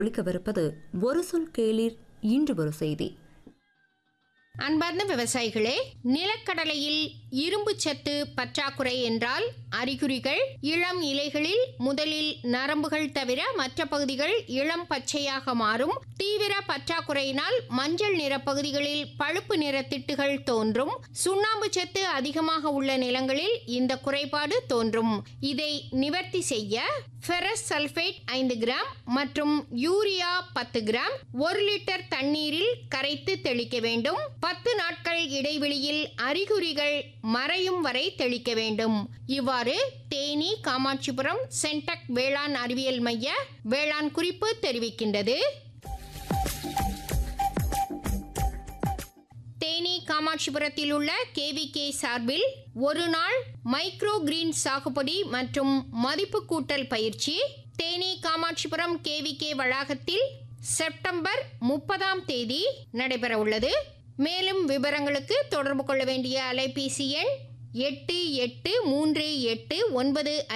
ஒழிக்கவிருப்பது ஒரு சொல் கேளீர் இன்று ஒரு செய்தி அன்பார்ந்த விவசாயிகளே நிலக்கடலையில் இரும்பு சத்து பற்றாக்குறை என்றால் அறிகுறிகள் இளம் இலைகளில் முதலில் நரம்புகள் தவிர மற்ற பகுதிகள் இளம் பச்சையாக மாறும் தீவிர பற்றாக்குறையினால் மஞ்சள் நிற பகுதிகளில் பழுப்பு நிற திட்டுகள் தோன்றும் சுண்ணாம்பு சத்து அதிகமாக உள்ள நிலங்களில் இந்த குறைபாடு தோன்றும் இதை நிவர்த்தி செய்ய ஃபெரஸ் சல்ஃபேட் ஐந்து கிராம் மற்றும் யூரியா பத்து கிராம் ஒரு லிட்டர் தண்ணீரில் கரைத்து தெளிக்க வேண்டும் பத்து நாட்கள் இடைவெளியில் அறிகுறிகள் மறையும் வரை தெளிக்க வேண்டும் இவ்வாறு தேனி காமாட்சிபுரம் சென்டக் வேளாண் அறிவியல் மைய வேளாண் குறிப்பு தெரிவிக்கின்றது தேனி காமாட்சிபுரத்தில் உள்ள கேவிகே சார்பில் ஒரு நாள் மைக்ரோ கிரீன் சாகுபடி மற்றும் மதிப்பு கூட்டல் பயிற்சி தேனி காமாட்சிபுரம் கேவிகே வளாகத்தில் செப்டம்பர் முப்பதாம் தேதி நடைபெற உள்ளது மேலும் விவரங்களுக்கு தொடர்பு கொள்ள வேண்டிய அலைபேசி எண் எட்டு எட்டு மூன்று எட்டு ஒன்பது